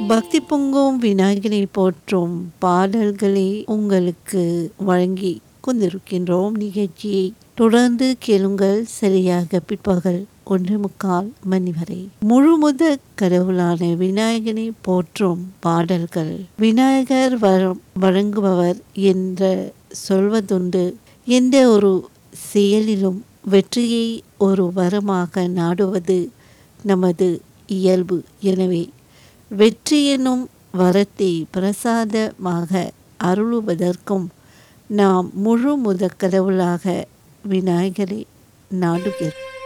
பக்தி பொங்கும் விநாயகனை போற்றும் பாடல்களை உங்களுக்கு வழங்கி கொண்டிருக்கின்றோம் நிகழ்ச்சியை தொடர்ந்து கேளுங்கள் சரியாக பிற்பகல் ஒன்று முக்கால் மணி வரை முழுமுத கடவுளான விநாயகனை போற்றும் பாடல்கள் விநாயகர் வரம் வழங்குபவர் என்ற சொல்வதுண்டு எந்த ஒரு செயலிலும் வெற்றியை ஒரு வரமாக நாடுவது நமது இயல்பு எனவே வெற்றி எனும் வரத்தை பிரசாதமாக அருளுவதற்கும் நாம் முழு முத கடவுளாக விநாயகரை நாடுகிறோம்